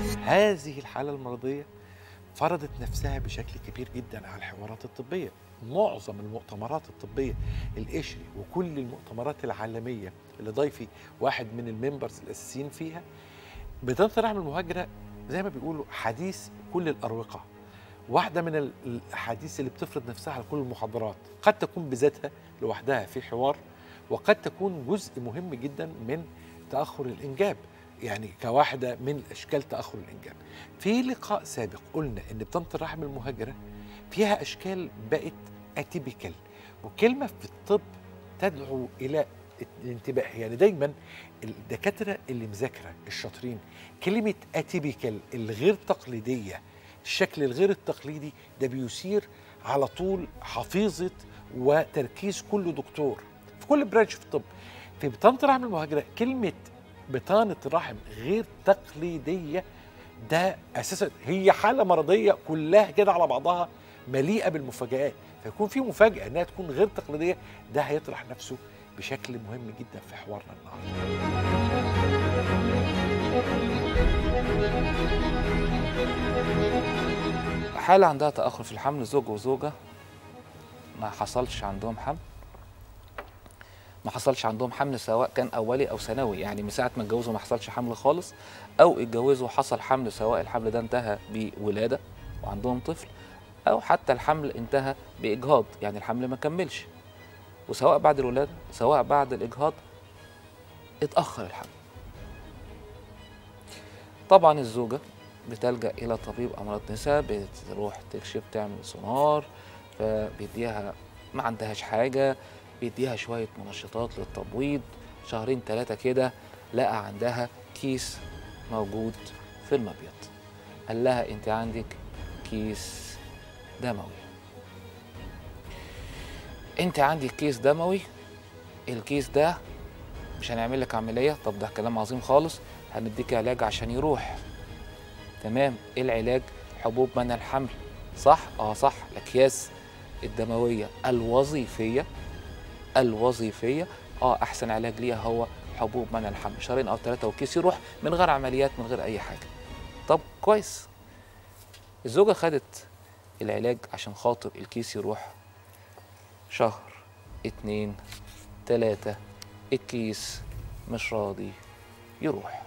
هذه الحالة المرضية فرضت نفسها بشكل كبير جدا على الحوارات الطبية معظم المؤتمرات الطبية القشري وكل المؤتمرات العالمية اللي ضيفي واحد من الممبرز الأساسيين فيها بطانة الرحم المهاجرة زي ما بيقولوا حديث كل الأروقة واحدة من ال- الأحاديث اللي بتفرض نفسها على كل المحاضرات قد تكون بذاتها لوحدها في حوار وقد تكون جزء مهم جدا من تأخر الإنجاب يعني كواحدة من أشكال تأخر الإنجاب في لقاء سابق قلنا إن بطانة الرحم المهاجرة فيها أشكال بقت أتيبيكال وكلمة في الطب تدعو إلى الانتباه يعني دايما الدكاترة اللي مذاكرة الشاطرين كلمة أتيبيكال الغير تقليدية الشكل الغير التقليدي ده بيثير على طول حفيظة وتركيز كل دكتور في كل برانش في الطب في بطانة الرحم المهاجرة كلمة بطانة رحم غير تقليدية ده أساسا هي حالة مرضية كلها كده على بعضها مليئة بالمفاجآت فيكون في مفاجأة إنها تكون غير تقليدية ده هيطرح نفسه بشكل مهم جدا في حوارنا النهارده حالة عندها تأخر في الحمل زوج وزوجة ما حصلش عندهم حمل ما حصلش عندهم حمل سواء كان أولي أو ثانوي يعني من ساعة ما اتجوزوا ما حصلش حمل خالص أو اتجوزوا حصل حمل سواء الحمل ده انتهى بولادة وعندهم طفل أو حتى الحمل انتهى بإجهاض يعني الحمل ما كملش وسواء بعد الولادة سواء بعد الإجهاض اتأخر الحمل طبعا الزوجة بتلجأ إلى طبيب أمراض نساء بتروح تكشف تعمل سونار فبيديها ما عندهاش حاجة بيديها شوية منشطات للتبويض شهرين ثلاثة كده لقى عندها كيس موجود في المبيض قال لها أنت عندك كيس دموي أنت عندك كيس دموي الكيس ده مش هنعمل لك عملية طب ده كلام عظيم خالص هنديك علاج عشان يروح تمام ايه العلاج حبوب منع الحمل صح اه صح الاكياس الدمويه الوظيفيه الوظيفيه اه احسن علاج ليها هو حبوب منع الحمل شهرين او ثلاثه والكيس يروح من غير عمليات من غير اي حاجه طب كويس الزوجه خدت العلاج عشان خاطر الكيس يروح شهر اتنين تلاتة الكيس مش راضي يروح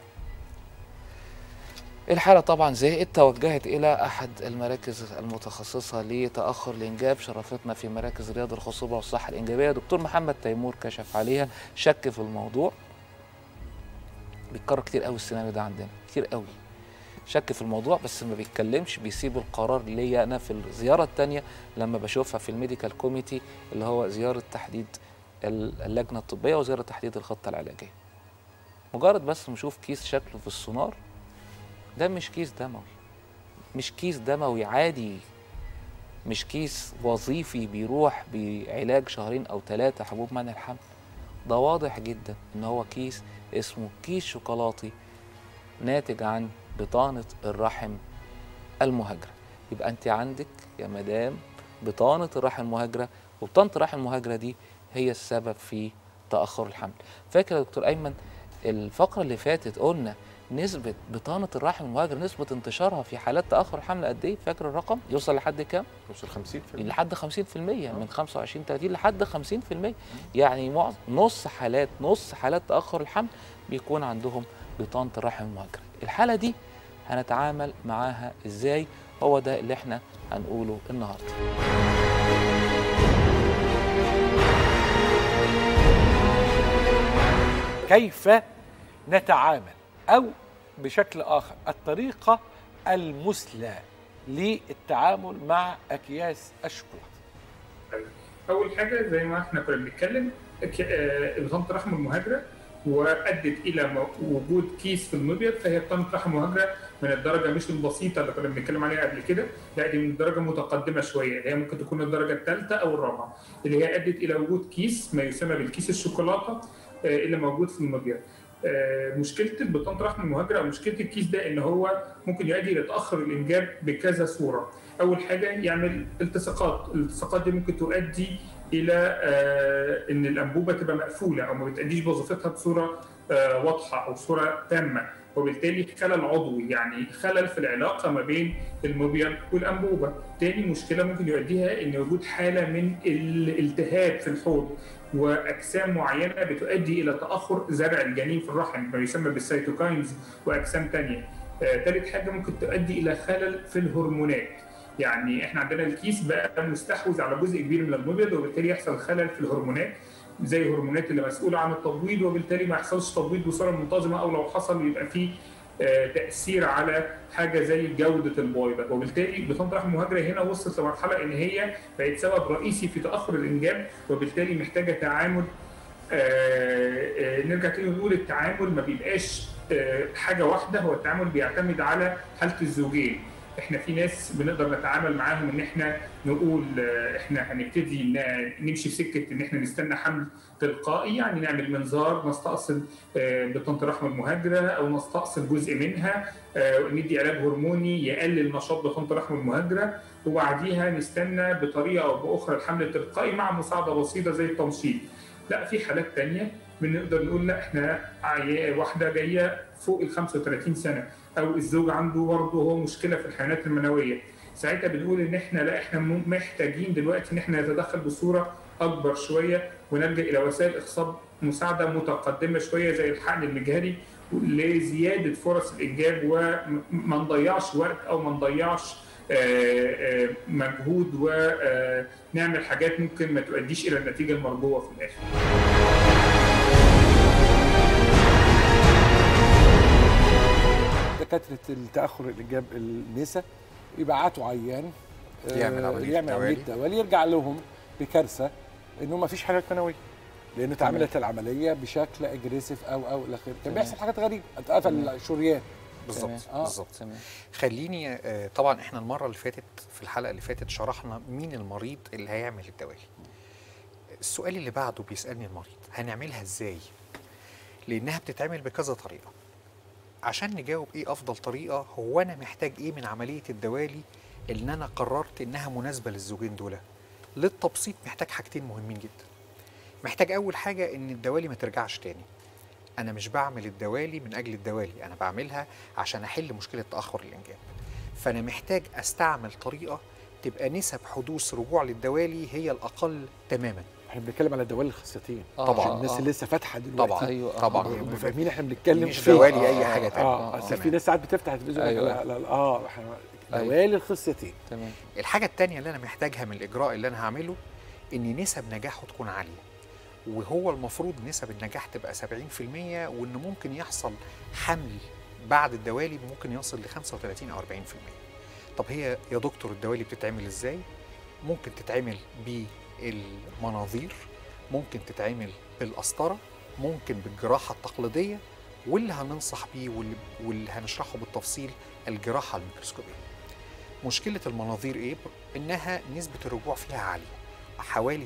الحالة طبعا زهقت توجهت إلى أحد المراكز المتخصصة لتأخر الإنجاب شرفتنا في مراكز رياض الخصوبة والصحة الإنجابية دكتور محمد تيمور كشف عليها شك في الموضوع بيتكرر كتير قوي السيناريو ده عندنا كتير قوي شك في الموضوع بس ما بيتكلمش بيسيب القرار ليا أنا في الزيارة التانية لما بشوفها في الميديكال كوميتي اللي هو زيارة تحديد اللجنة الطبية وزيارة تحديد الخطة العلاجية مجرد بس نشوف كيس شكله في السونار ده مش كيس دموي مش كيس دموي عادي مش كيس وظيفي بيروح بعلاج شهرين او ثلاثة حبوب منع الحمل ده واضح جدا ان هو كيس اسمه كيس شوكولاتي ناتج عن بطانة الرحم المهاجرة يبقى انت عندك يا مدام بطانة الرحم المهاجرة وبطانة الرحم المهاجرة دي هي السبب في تأخر الحمل فاكر يا دكتور أيمن الفقرة اللي فاتت قلنا نسبة بطانة الرحم المهاجر نسبة انتشارها في حالات تأخر الحمل قد إيه؟ فاكر الرقم؟ يوصل لحد كام؟ يوصل 50% لحد 50% من 25 30 لحد 50% يعني معظم نص حالات نص حالات تأخر الحمل بيكون عندهم بطانة الرحم المهاجر الحالة دي هنتعامل معاها إزاي؟ هو ده اللي احنا هنقوله النهارده كيف نتعامل او بشكل اخر الطريقه المثلى للتعامل مع اكياس الشوكولاته طيب. اول حاجه زي ما احنا كنا بنتكلم ك- آه، بطانه الرحم المهاجره وادت الى م- وجود كيس في المبيض فهي بطانه رحم مهاجره من الدرجه مش البسيطه اللي كنا بنتكلم عليها قبل كده لا دي من الدرجه متقدمه شويه هي ممكن تكون الدرجه الثالثه او الرابعه اللي هي ادت الى وجود كيس ما يسمى بالكيس الشوكولاته آه، اللي موجود في المبيض آه، مشكله بطانه الرحم المهاجره او مشكله الكيس ده ان هو ممكن يؤدي الى تاخر الانجاب بكذا صوره اول حاجه يعمل التصاقات الالتصاقات دي ممكن تؤدي الى آه، ان الانبوبه تبقى مقفوله او ما بتاديش بوظيفتها بصوره آه، واضحه او صوره تامه وبالتالي خلل عضوي يعني خلل في العلاقه ما بين الموبيال والانبوبه تاني مشكله ممكن يؤديها ان وجود حاله من الالتهاب في الحوض واجسام معينه بتؤدي الى تاخر زرع الجنين في الرحم ما يسمى بالسيتوكاينز واجسام ثانيه ثالث حاجه ممكن تؤدي الى خلل في الهرمونات يعني احنا عندنا الكيس بقى مستحوذ على جزء كبير من المبيض وبالتالي يحصل خلل في الهرمونات زي الهرمونات اللي مسؤوله عن التبويض وبالتالي ما يحصلش تبويض بصوره منتظمه او لو حصل يبقى فيه تاثير على حاجه زي جوده البويضه وبالتالي بطانه رحم المهاجره هنا وصلت لمرحله ان هي بقت سبب رئيسي في تاخر الانجاب وبالتالي محتاجه تعامل نرجع تاني ونقول التعامل ما بيبقاش حاجه واحده هو التعامل بيعتمد على حاله الزوجين احنا في ناس بنقدر نتعامل معاهم ان احنا نقول احنا هنبتدي نمشي في سكه ان احنا نستنى حمل تلقائي يعني نعمل منظار نستأصل بطانه رحم المهاجره او نستأصل جزء منها ندي علاج هرموني يقلل نشاط بطانه رحم المهاجره وبعديها نستنى بطريقه او باخرى الحمل التلقائي مع مساعده بسيطه زي التنشيط لا في حالات تانية بنقدر نقول لا احنا واحده جايه فوق ال 35 سنه او الزوج عنده برضه هو مشكله في الحيوانات المنويه ساعتها بنقول ان احنا لا احنا محتاجين دلوقتي ان احنا نتدخل بصوره اكبر شويه ونلجا الى وسائل اخصاب مساعده متقدمه شويه زي الحقن المجهري لزياده فرص الانجاب وما نضيعش وقت او ما نضيعش مجهود ونعمل حاجات ممكن ما تؤديش الى النتيجه المرجوه في الاخر. دكاتره التاخر الانجاب النساء يبعتوا عيان يعمل عمليه يعمل عمليه دوالي يرجع لهم بكارثه انه ما فيش حالات منويه لان اتعملت العمليه بشكل اجريسيف او او الى اخره كان بيحصل حاجات غريبه اتقفل الشريان بالظبط آه. بالظبط خليني آه طبعا احنا المره اللي فاتت في الحلقه اللي فاتت شرحنا مين المريض اللي هيعمل الدوالي السؤال اللي بعده بيسالني المريض هنعملها ازاي لانها بتتعمل بكذا طريقه عشان نجاوب ايه افضل طريقه هو انا محتاج ايه من عمليه الدوالي اللي انا قررت انها مناسبه للزوجين دول للتبسيط محتاج حاجتين مهمين جدا محتاج اول حاجه ان الدوالي ما ترجعش تاني انا مش بعمل الدوالي من اجل الدوالي انا بعملها عشان احل مشكله تاخر الانجاب فانا محتاج استعمل طريقه تبقى نسب حدوث رجوع للدوالي هي الاقل تماما احنا بنتكلم على دوالي الخصيتين آه، طبعاً. آه، الناس آه. اللي لسه فاتحه دلوقتي طبعا أيوة، آه، طبعا آه. يبقوا فاهمين احنا بنتكلم مش فين. دوالي اي آه، حاجه آه، تانية اه آه، اصل تمام. في ناس ساعات بتفتح التلفزيون أيوة. لا لا لا اه احنا أيوة. دوالي الخصيتين تمام الحاجه التانية اللي انا محتاجها من الاجراء اللي انا هعمله ان نسب نجاحه تكون عاليه وهو المفروض نسب النجاح تبقى 70% وان ممكن يحصل حمل بعد الدوالي ممكن يصل ل 35 او 40% طب هي يا دكتور الدوالي بتتعمل ازاي ممكن تتعمل بالمناظير ممكن تتعمل بالقسطره ممكن بالجراحه التقليديه واللي هننصح بيه واللي, واللي هنشرحه بالتفصيل الجراحه الميكروسكوبيه مشكله المناظير ايه انها نسبه الرجوع فيها عاليه حوالي 26%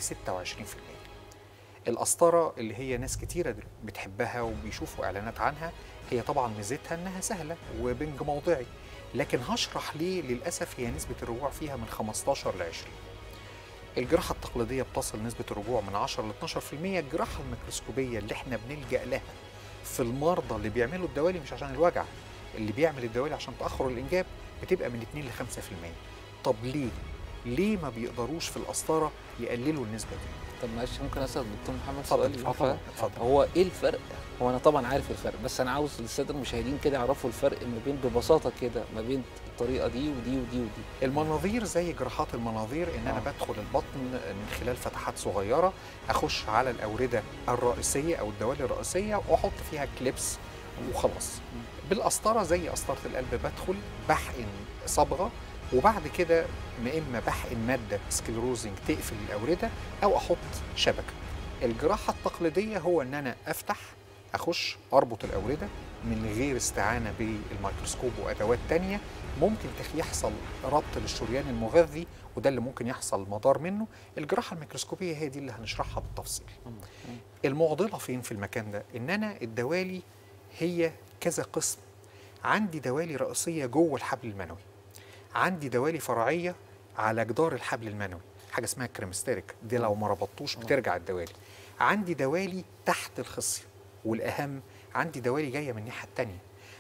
القسطره اللي هي ناس كتيره دل- بتحبها وبيشوفوا اعلانات عنها هي طبعا ميزتها انها سهله وبنج موضعي لكن هشرح ليه للاسف هي نسبه الرجوع فيها من 15 ل 20 الجراحه التقليديه بتصل نسبه الرجوع من 10 ل 12% الجراحه الميكروسكوبيه اللي احنا بنلجا لها في المرضى اللي بيعملوا الدوالي مش عشان الوجع اللي بيعمل الدوالي عشان تاخر الانجاب بتبقى من 2 ل 5% طب ليه ليه ما بيقدروش في القسطره يقللوا النسبه دي طب معلش ممكن اسال الدكتور محمد اتفضل سؤال اه طبعا اتفضل هو ايه الفرق هو انا طبعا عارف الفرق بس انا عاوز الساده المشاهدين كده يعرفوا الفرق ما بين ببساطه كده ما بين الطريقه دي ودي ودي ودي المناظير زي جراحات المناظير ان انا آه. بدخل البطن من خلال فتحات صغيره اخش على الاورده الرئيسيه او الدوالي الرئيسيه واحط فيها كليبس وخلاص بالقسطره زي قسطره القلب بدخل بحقن صبغه وبعد كده يا اما بحقن ماده سكلروزنج تقفل الاورده او احط شبكه الجراحه التقليديه هو ان انا افتح اخش اربط الاورده من غير استعانه بالميكروسكوب وادوات تانية ممكن تخ- يحصل ربط للشريان المغذي وده اللي ممكن يحصل مضار منه الجراحه الميكروسكوبيه هي دي اللي هنشرحها بالتفصيل المعضله فين في المكان ده ان انا الدوالي هي كذا قسم عندي دوالي رئيسيه جوه الحبل المنوي عندي دوالي فرعيه على جدار الحبل المنوي حاجه اسمها كريمستيريك دي لو ما ربطتوش بترجع الدوالي عندي دوالي تحت الخصيه والاهم عندي دوالي جايه من الناحيه التانية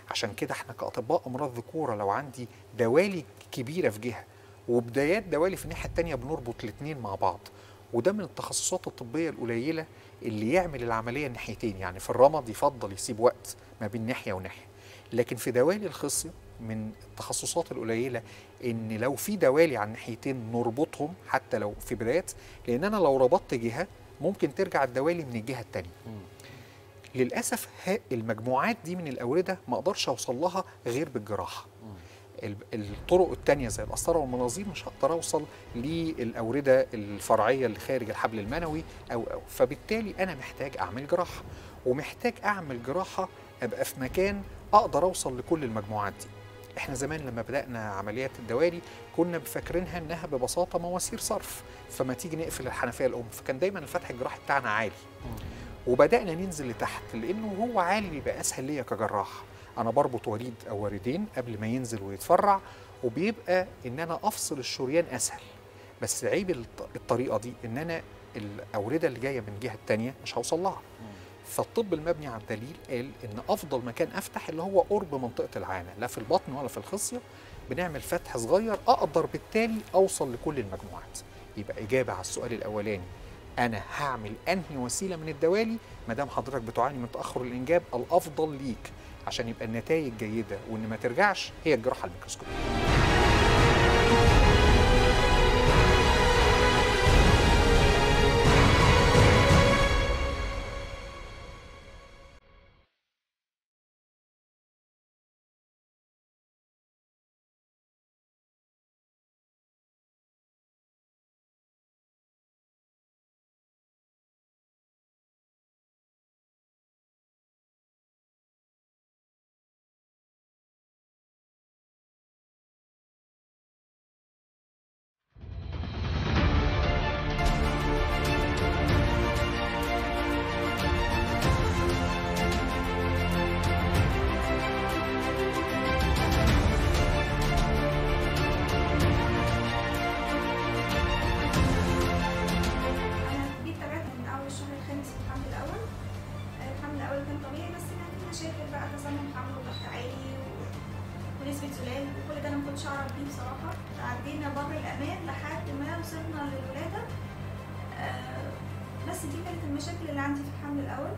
عشان كده احنا كاطباء امراض ذكوره لو عندي دوالي كبيره في جهه وبدايات دوالي في الناحيه الثانيه بنربط الاثنين مع بعض وده من التخصصات الطبيه القليله اللي يعمل العمليه الناحيتين يعني في الرمد يفضل يسيب وقت ما بين ناحيه وناحيه لكن في دوالي الخصيه من التخصصات القليله ان لو في دوالي على الناحيتين نربطهم حتى لو في بدايات لان انا لو ربطت جهه ممكن ترجع الدوالي من الجهه الثانيه للاسف ها- المجموعات دي من الاورده ما اقدرش اوصل لها غير بالجراحه ال- الطرق التانية زي القسطرة والمناظير مش هقدر اوصل للاورده الفرعيه اللي خارج الحبل المنوي او او فبالتالي انا محتاج اعمل جراحه ومحتاج اعمل جراحه ابقى في مكان اقدر اوصل لكل المجموعات دي احنا زمان لما بدانا عمليات الدوالي كنا فاكرينها انها ببساطه مواسير صرف فما تيجي نقفل الحنفيه الام فكان دايما الفتح الجراحي بتاعنا عالي وبدانا ننزل لتحت لانه هو عالي بيبقى اسهل ليا كجراح انا بربط وريد او وردين قبل ما ينزل ويتفرع وبيبقى ان انا افصل الشريان اسهل بس عيب الط- الطريقه دي ان انا الاورده اللي جايه من الجهه الثانيه مش هوصل لها فالطب المبني على الدليل قال ان افضل مكان افتح اللي هو قرب منطقه العانه لا في البطن ولا في الخصيه بنعمل فتح صغير اقدر بالتالي اوصل لكل المجموعات يبقى اجابه على السؤال الاولاني انا هعمل انهي وسيله من الدوالي ما دام حضرتك بتعاني من تاخر الانجاب الافضل ليك عشان يبقى النتائج جيده وان ما ترجعش هي الجراحه الميكروسكوبيه انا جيت تابعت من اول الشهر الخامس في الحمل الاول آه، الحمل الاول كان طبيعي بس كان في مشاكل بقى تسمم حمل وضغط عالي و- ونسبة زلال وكل ده انا ما كنتش اعرف بيه بصراحة عدينا بر الامان لحد ما وصلنا للولادة آه، بس دي كانت المشاكل اللي عندي في الحمل الاول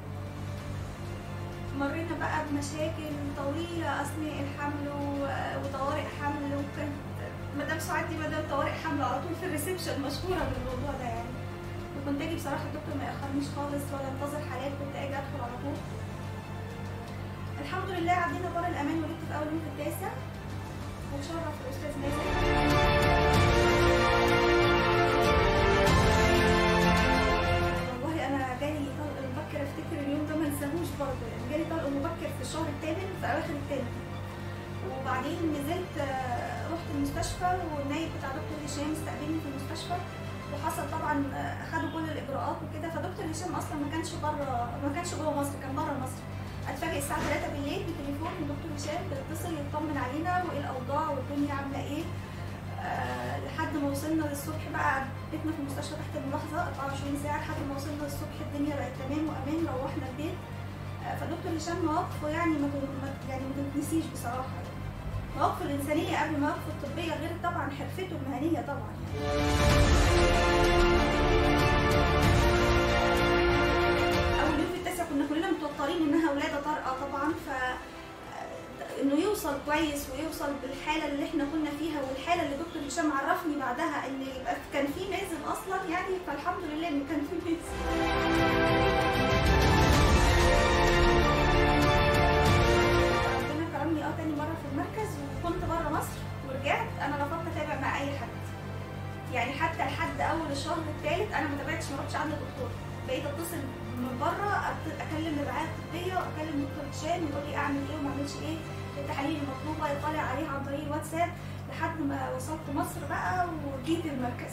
مرينا بقى بمشاكل طويلة أثناء الحمل و- وطوارئ حمل وكانت مدام سعاد دي مدام طوارئ حمل على طول في الريسبشن مشهورة بالموضوع ده يعني وكنت اجي بصراحة الدكتور ما يأخرنيش خالص ولا انتظر حالات كنت اجي ادخل على طول الحمد لله عدينا بر الأمان ولدت في أول يوم في التاسع وشرف الأستاذ مازن والله انا جالي طلق مبكر افتكر اليوم ده ما انساهوش برضه يعني جالي طلق مبكر في الشهر الثامن في اواخر الثامن وبعدين نزلت آه، رحت المستشفى والنايب بتاع دكتور هشام استقبلني في المستشفى وحصل طبعا آه، اخدوا كل الاجراءات وكده فدكتور هشام اصلا ما كانش بره ما كانش جوه مصر كان بره مصر اتفاجئ الساعه 3 بالليل بتليفون من دكتور هشام بيتصل يطمن علينا وايه الاوضاع والدنيا عامله ايه آه، لحد ما وصلنا للصبح بقى بيتنا في المستشفى تحت الملاحظه 24 ساعه لحد ما وصلنا الصبح الدنيا بقت تمام وامان روحنا البيت آه، فدكتور هشام مواقفه يعني ما تن- ما- يعني ما تتنسيش بصراحه يعني. مواقفه الانسانيه قبل مواقفه الطبيه غير طبعا حرفته المهنيه طبعا يعني. اول يوم في التاسع كنا كلنا متوترين انها ولاده طارئه طبعا ف انه يوصل كويس ويوصل بالحاله اللي احنا كنا فيها والحاله اللي دكتور هشام عرفني بعدها ان يبقى كان في مازن اصلا يعني فالحمد لله ان كان في مازن ربنا كرمني اه تاني مره في المركز وكنت بره مصر ورجعت انا رفضت اتابع مع اي حد يعني حتى لحد اول الشهر الثالث انا ما تابعتش ما رحتش عند الدكتور بقيت اتصل من بره أت- اكلم الرعايه الطبيه واكلم دكتور هشام يقول لي اعمل ايه وما اعملش ايه التحاليل المطلوبه يطلع عليها عن طريق الواتساب لحد ما وصلت مصر بقى وجيت المركز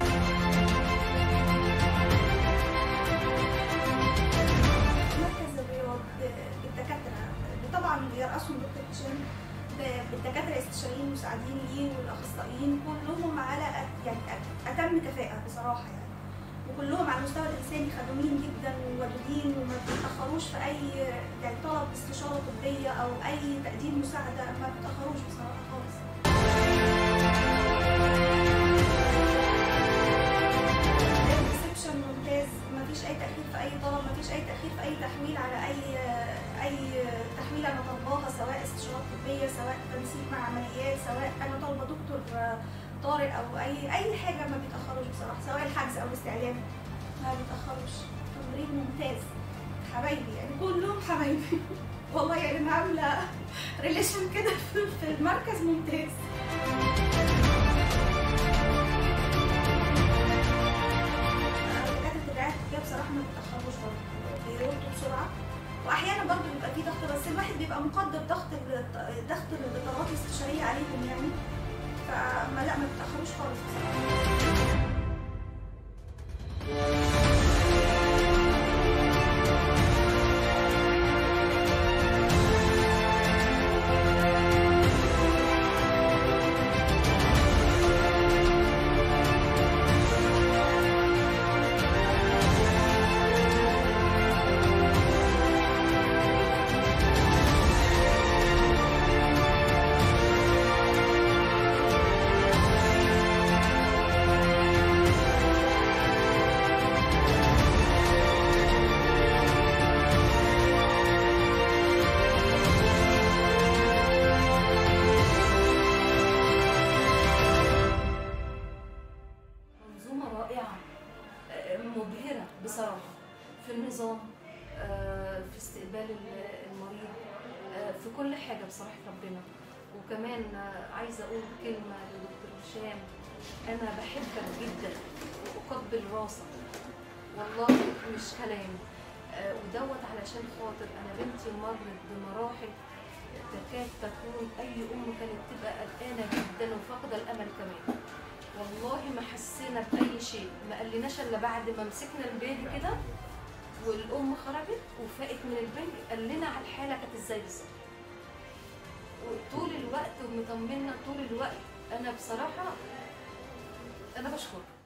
مركز الرياض بالدكاتره طبعا يرأسهم دكتور هشام ب- بالدكاتره الاستشاريين المساعدين ليه والاخصائيين كلهم على أت- يعني أت- اتم كفاءه بصراحه يعني وكلهم على المستوى الانساني خدومين جدا وودودين وما بيتاخروش في اي يعني طلب استشاره طبيه او اي تقديم مساعده ما بيتاخروش بصراحه خالص الريسبشن ممتاز مفيش اي تاخير في اي طلب مفيش اي تاخير في اي تحويل على اي اي تحويل انا طالباها سواء استشارات طبيه سواء تنسيق مع عمليات سواء انا طالبه دكتور طارئ او اي اي حاجه ما بيتاخروش بصراحه سواء الحجز او الاستعلام ما بيتاخروش تمرين ممتاز حبايبي يعني كلهم حبايبي والله يعني انا عامله ريليشن كده في- في المركز ممتاز دكاتره الرعايه الطبيه بصراحه ما بيتاخروش برضه بيردوا بسرعه واحيانا برضه بيبقى في ضغط بس الواحد بيبقى مقدر ضغط ال- ضغط الطلبات الاستشاريه عليهم يعني فما لا ما بيتاخروش خالص بصراحه منظومة رائعة آه، مبهرة بصراحة في النظام آه، في استقبال ال- المريض آه، في كل حاجة بصراحة ربنا وكمان آه، عايزة أقول كلمة لدكتور هشام أنا بحبك جدا وأقبل راسك والله مش كلام آه، ودوت علشان خاطر أنا بنتي مرت بمراحل تكاد تكون أي أم كانت تبقى قلقانة جدا وفاقدة الأمل كمان والله ما حسينا باي شيء ما قالناش الا بعد ما مسكنا البيبي كده والام خرجت وفاقت من البنج قال لنا على الحاله كانت ازاي بالظبط وطول الوقت ومطمنا طول الوقت انا بصراحه انا بشكرك